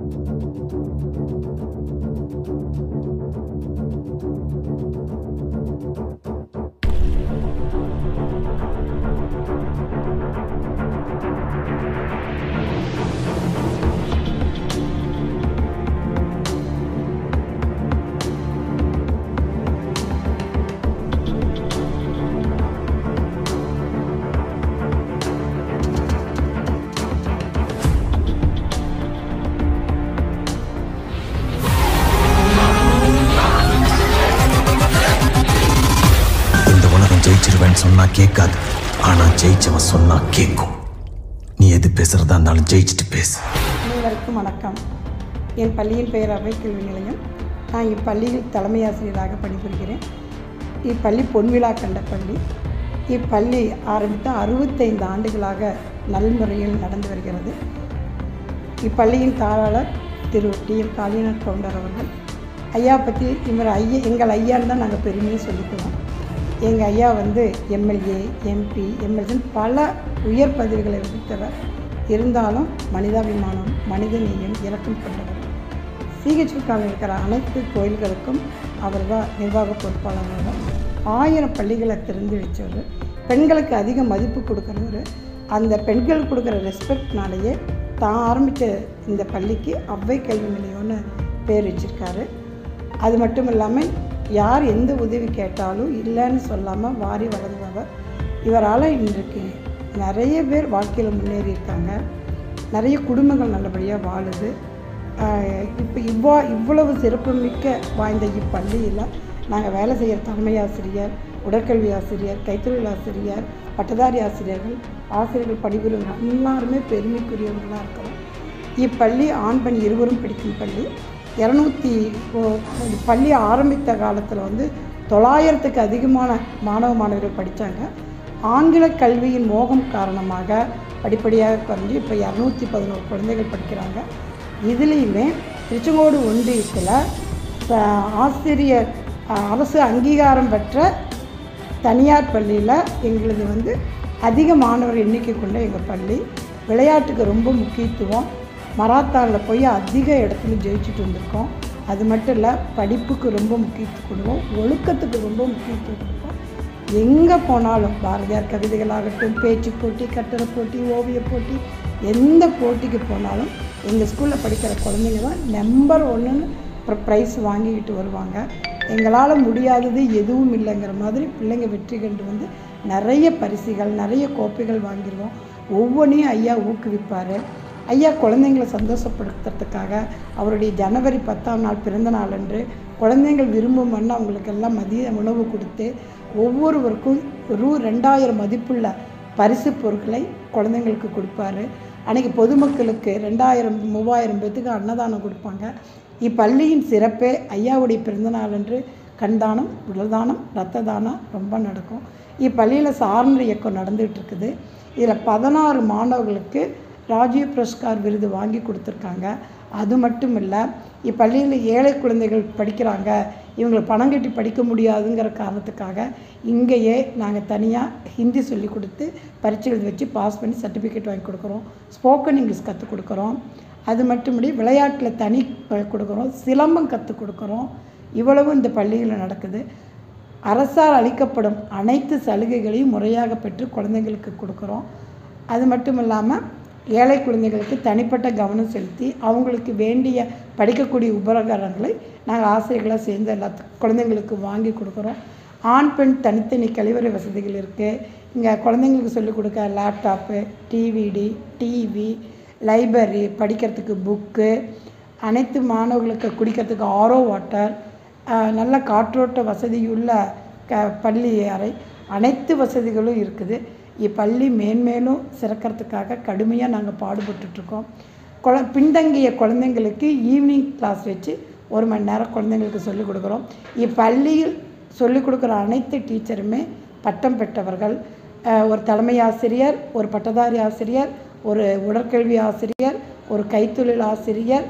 இந்த உலகம் ஜெயிச்சிருவேன்னு சொன்னா கேட்காது ஆனா ஜெயிச்சவன் சொன்னா கேட்கும் நீ எது பேசுறதா இருந்தாலும் ஜெயிச்சுட்டு பேசு அனைவருக்கும் வணக்கம் என் பள்ளியின் பெயர் அவை கல்வி நிலையம் நான் இப்பள்ளியில் தலைமை ஆசிரியராக பணிபுரிகிறேன் இப்பள்ளி பொன்விழா கண்ட பள்ளி இப்பள்ளி ஆரம்பித்த அறுபத்தைந்து ஆண்டுகளாக நல்முறையில் நடந்து வருகிறது இப்பள்ளியின் தாளாளர் திரு டி எம் காளிநாத் கவுண்டர் அவர்கள் ஐயா பற்றி இவர் ஐயா எங்கள் ஐயான்னு தான் நாங்கள் பெருமையாக சொல்லிக்குவோம் எங்கள் ஐயா வந்து எம்எல்ஏ எம்பி எம்எல்ஏன்னு பல உயர் பதவிகளை வகித்தவர் இருந்தாலும் மனிதாபிமானம் மனிதநேயம் இரக்கம் கொண்டவர் சிஹெச்காவில் இருக்கிற அனைத்து கோயில்களுக்கும் அவர் தான் நிர்வாக பொறுப்பாளராக ஆயிரம் பள்ளிகளை திறந்து வச்சவர் பெண்களுக்கு அதிக மதிப்பு கொடுக்குறவர் அந்த பெண்கள் கொடுக்குற ரெஸ்பெக்ட்னாலேயே தான் ஆரம்பித்த இந்த பள்ளிக்கு அவ்வை கல்வி நிலையம்னு பேர் வச்சிருக்காரு அது மட்டும் இல்லாமல் யார் எந்த உதவி கேட்டாலும் இல்லைன்னு சொல்லாமல் வாரி வழங்குபவர் இவரால் இன்றைக்கு நிறைய பேர் வாழ்க்கையில் முன்னேறி இருக்காங்க நிறைய குடும்பங்கள் நல்லபடியாக வாழுது இப்போ இவ்வா இவ்வளவு சிறப்புமிக்க வாய்ந்த இப்பள்ளியில் நாங்கள் வேலை செய்கிற தலைமை ஆசிரியர் உடற்கல்வி ஆசிரியர் கைத்தொழில் ஆசிரியர் பட்டதாரி ஆசிரியர்கள் ஆசிரியர்கள் பணிபுரிவங்க எல்லாருமே பெருமைக்குரியவங்களாக இருக்கிறோம் இப்பள்ளி ஆண் பெண் இருவரும் படிக்கும் பள்ளி இரநூத்தி பள்ளி ஆரம்பித்த காலத்தில் வந்து தொள்ளாயிரத்துக்கு அதிகமான மாணவ மாணவர்கள் படித்தாங்க ஆங்கில கல்வியின் மோகம் காரணமாக படிப்படியாக குறைஞ்சி இப்போ இரநூத்தி பதினோரு குழந்தைகள் படிக்கிறாங்க இதுலேயுமே திருச்செங்கோடு ஒன்றியத்தில் அஹ், ஆசிரியர் அஹ், அரசு அங்கீகாரம் பெற்ற தனியார் பள்ளியில் எங்களது வந்து அதிக மாணவர் எண்ணிக்கை கொண்ட எங்கள் பள்ளி விளையாட்டுக்கு ரொம்ப முக்கியத்துவம் மராத்தானில் போய் அதிக இடத்துல ஜெயிச்சுட்டு வந்திருக்கோம் அது மட்டும் இல்லை படிப்புக்கு ரொம்ப முக்கியத்துவம் கொடுப்போம் ஒழுக்கத்துக்கு ரொம்ப முக்கியத்துவம் கொடுப்போம் எங்கே போனாலும் பாரதியார் கவிதைகளாகட்டும் பேச்சு போட்டி கட்டுரை போட்டி ஓவிய போட்டி எந்த போட்டிக்கு போனாலும் எங்கள் ஸ்கூலில் படிக்கிற குழந்தைங்க தான் நம்பர் ஒன்றுன்னு ப்ரைஸ் வாங்கிக்கிட்டு வருவாங்க எங்களால் முடியாதது எதுவும் இல்லைங்கிற மாதிரி பிள்ளைங்க வெற்றி கண்டு வந்து நிறைய பரிசுகள் நிறைய கோப்பைகள் வாங்கிடுவோம் ஒவ்வொன்றையும் ஐயா ஊக்குவிப்பார் ஐயா குழந்தைங்களை சந்தோஷப்படுத்துறதுக்காக அவருடைய ஜனவரி பத்தாம் நாள் பிறந்த நாள் அன்று குழந்தைங்கள் விரும்பும் வண்ணம் அவங்களுக்கெல்லாம் மதிய உணவு கொடுத்து ஒவ்வொருவருக்கும் ரூ ரெண்டாயிரம் மதிப்புள்ள பரிசு பொருட்களை குழந்தைங்களுக்கு கொடுப்பாரு அன்றைக்கி பொதுமக்களுக்கு ரெண்டாயிரம் மூவாயிரம் பேத்துக்கு அன்னதானம் கொடுப்பாங்க இப்பள்ளியின் சிறப்பே ஐயாவுடைய பிறந்தநாள் அன்று கண்தானம் உடல் தானம் இரத்த தானம் ரொம்ப நடக்கும் இப்பள்ளியில் சார்ந்த இயக்கம் நடந்துகிட்டு இருக்குது இதில் பதினாறு மாணவர்களுக்கு ராஜீவ் புரஸ்கார் விருது வாங்கி கொடுத்துருக்காங்க அது மட்டும் இல்லை இப்பள்ளியில் ஏழை குழந்தைகள் படிக்கிறாங்க இவங்களை பணம் கட்டி படிக்க முடியாதுங்கிற காரணத்துக்காக இங்கேயே நாங்கள் தனியாக ஹிந்தி சொல்லி கொடுத்து பரீட்சை எழுதி வச்சு பாஸ் பண்ணி சர்டிஃபிகேட் வாங்கி கொடுக்குறோம் ஸ்போக்கன் இங்கிலீஷ் கற்றுக் கொடுக்குறோம் அது மட்டுமடி விளையாட்டில் தனி ப- கொடுக்குறோம் சிலம்பம் கற்றுக் கொடுக்குறோம் இவ்வளவும் இந்த பள்ளியில் நடக்குது அரசால் அளிக்கப்படும் அனைத்து சலுகைகளையும் முறையாக பெற்று குழந்தைங்களுக்கு கொடுக்குறோம் அது மட்டும் இல்லாமல் ஏழை குழந்தைகளுக்கு தனிப்பட்ட கவனம் செலுத்தி அவங்களுக்கு வேண்டிய படிக்கக்கூடிய உபகரணங்களை நாங்கள் ஆசிரியர்களாக சேர்ந்து எல்லா குழந்தைங்களுக்கு வாங்கி கொடுக்குறோம் ஆண் பெண் தனித்தனி கழிவறை வசதிகள் இருக்குது இங்கே குழந்தைங்களுக்கு சொல்லிக் கொடுக்க லேப்டாப்பு டிவிடி டிவி லைப்ரரி படிக்கிறதுக்கு புக்கு அனைத்து மாணவர்களுக்கு குடிக்கிறதுக்கு ஆரோ வாட்டர் ஆஹ் நல்ல காற்றோட்ட வசதியுள்ள க பள்ளி அறை அனைத்து வசதிகளும் இருக்குது இப்பள்ளி மேன்மேலும் சிறக்கிறதுக்காக கடுமையாக நாங்கள் பாடுபட்டுட்ருக்கோம் குழ பின்தங்கிய குழந்தைங்களுக்கு ஈவினிங் கிளாஸ் வச்சு ஒரு மணி நேரம் குழந்தைங்களுக்கு சொல்லிக் கொடுக்குறோம் இப்பள்ளியில் சொல்லிக் கொடுக்குற அனைத்து டீச்சருமே பட்டம் பெற்றவர்கள் ஆஹ் ஒரு தலைமை ஆசிரியர் ஒரு பட்டதாரி ஆசிரியர் ஒரு உடற்கல்வி ஆசிரியர் ஒரு கைத்தொழில் ஆசிரியர்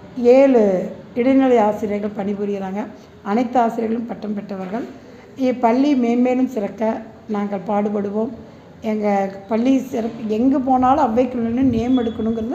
ஏழு இடைநிலை ஆசிரியர்கள் பணிபுரிகிறாங்க அனைத்து ஆசிரியர்களும் பட்டம் பெற்றவர்கள் இப்பள்ளி மேன்மேலும் சிறக்க நாங்கள் பாடுபடுவோம் எங்கள் பள்ளி சிறப்பு எங்கே போனாலும் அவ்வைக்குள்ளன்னு நேம் எடுக்கணுங்கிறத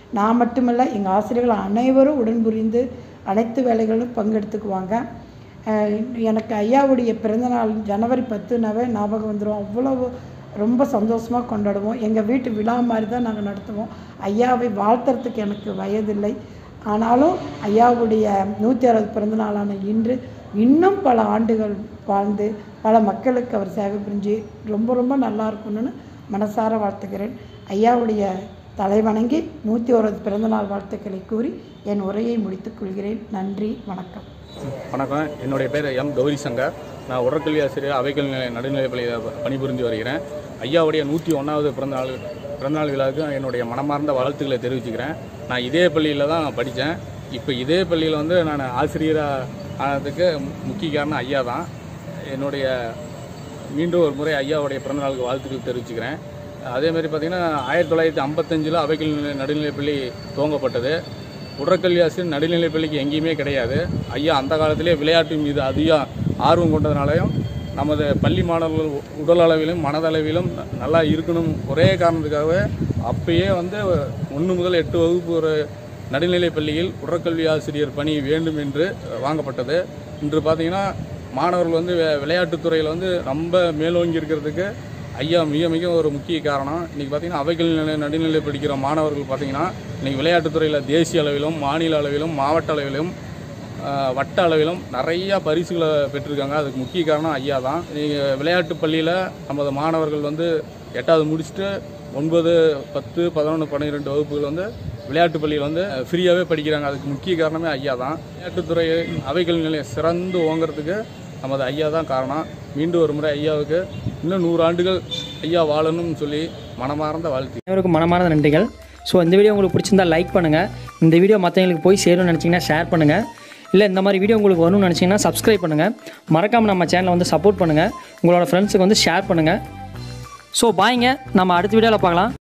நான் மட்டுமல்ல எங்கள் ஆசிரியர்கள் அனைவரும் உடன் புரிந்து அனைத்து வேலைகளிலும் பங்கெடுத்துக்குவாங்க அஹ் எனக்கு ஐயாவுடைய பிறந்தநாள் ஜனவரி பத்துனாவே ஞாபகம் வந்துடும் அவ்வளவு ரொம்ப சந்தோஷமாக கொண்டாடுவோம் எங்கள் வீட்டு விழா மாதிரி தான் நாங்கள் நடத்துவோம் ஐயாவை வாழ்த்துறதுக்கு எனக்கு வயதில்லை ஆனாலும் ஐயாவுடைய நூற்றி அறுபது பிறந்தநாளான இன்று இன்னும் பல ஆண்டுகள் வாழ்ந்து பல மக்களுக்கு அவர் சேவை புரிஞ்சு ரொம்ப ரொம்ப நல்லா இருக்கணும்னு மனசார வாழ்த்துக்கிறேன் ஐயாவுடைய தலைவணங்கி நூற்றி ஒரு பிறந்தநாள் வாழ்த்துக்களை கூறி என் உரையை முடித்துக் கொள்கிறேன் நன்றி வணக்கம் வணக்கம் என்னுடைய பேர் எம் கௌரி சங்கர் நான் உடற்கல்வி ஆசிரியர் அவைக்கல் நிலைய நடுநிலைப்பள்ளியில் ப- பணிபுரிந்து வருகிறேன் ஐயாவுடைய நூற்றி ஒன்றாவது பிறந்தநாள் பிறந்தநாள் விழாவுக்கு என்னுடைய மனமார்ந்த வாழ்த்துக்களை தெரிவிச்சுக்கிறேன் நான் இதே பள்ளியில் தான் படித்தேன் இப்போ இதே பள்ளியில் வந்து நான் ஆசிரியராக ஆனதுக்கு முக்கிய காரணம் ஐயா தான் என்னுடைய மீண்டும் ஒரு முறை ஐயாவுடைய பிறந்தநாளுக்கு வாழ்த்துக்கள் தெரிவிச்சுக்கிறேன் அதே மாதிரி பார்த்தீங்கன்னா ஆயிரத்தி தொள்ளாயிரத்தி ஐம்பத்தஞ்சில் அவைக்கல் நிலை- நடுநிலைப்பள்ளி துவங்கப்பட்டது உடற்கல்வி ஆசிரியர் நடுநிலைப்பள்ளிக்கு எங்கேயுமே கிடையாது ஐயா அந்த காலத்திலே விளையாட்டு மீது அதிக ஆர்வம் கொண்டதுனாலையும் நமது பள்ளி மாணவர்கள் உடல் அளவிலும் மனதளவிலும் ந- நல்லா இருக்கணும் ஒரே காரணத்துக்காகவே அப்பயே வந்து ஒன்று முதல் எட்டு வகுப்பு ஒரு நடுநிலைப் பள்ளியில் உடற்கல்வி ஆசிரியர் பணி வேண்டும் என்று வாங்கப்பட்டது இன்று பார்த்தீங்கன்னா மாணவர்கள் வந்து வி- விளையாட்டுத் துறையில் வந்து ரொம்ப மேலோங்கி இருக்கிறதுக்கு ஐயா மிக மிக ஒரு முக்கிய காரணம் இன்றைக்கி பார்த்தீங்கன்னா அவைகள் நிலை நடுநிலை படிக்கிற மாணவர்கள் பார்த்தீங்கன்னா இன்றைக்கி விளையாட்டுத்துறையில் தேசிய அளவிலும் மாநில அளவிலும் மாவட்ட அளவிலும் ஆஹ், வட்ட அளவிலும் நிறையா பரிசுகளை பெற்றிருக்காங்க அதுக்கு முக்கிய காரணம் ஐயா தான் நீங்கள் விளையாட்டு பள்ளியில் நமது மாணவர்கள் வந்து எட்டாவது முடிச்சுட்டு ஒன்பது பத்து பதினொன்று பன்னிரெண்டு வகுப்புகள் வந்து விளையாட்டு பள்ளியில் வந்து ஃப்ரீயாகவே படிக்கிறாங்க அதுக்கு முக்கிய காரணமே ஐயா தான் விளையாட்டுத்துறை அவைகள் நிலையம் சிறந்து ஓங்கிறதுக்கு நமது ஐயா தான் காரணம் மீண்டும் ஒரு முறை ஐயாவுக்கு இன்னும் நூறு ஆண்டுகள் ஐயா வாழணும்னு சொல்லி மனமார்ந்த வாழ்த்து அனைவருக்கும் மனமார்ந்த நன்றிகள் ஸோ இந்த வீடியோ உங்களுக்கு பிடிச்சிருந்தா லைக் பண்ணுங்கள் இந்த வீடியோ மற்றவங்களுக்கு போய் சேரும்னு நினச்சிங்கன்னா ஷேர் பண்ணுங்கள் இல்லை இந்த மாதிரி வீடியோ உங்களுக்கு வரணும்னு நினச்சிங்கன்னா சப்ஸ்கிரைப் பண்ணுங்கள் மறக்காமல் நம்ம சேனலை வந்து சப்போர்ட் பண்ணுங்கள் உங்களோட ஃப்ரெண்ட்ஸுக்கு வந்து ஷேர் பண்ணுங்கள் ஸோ பாய்ங்க நம்ம அடுத்த வீடியோவில் பார்க்கலாம்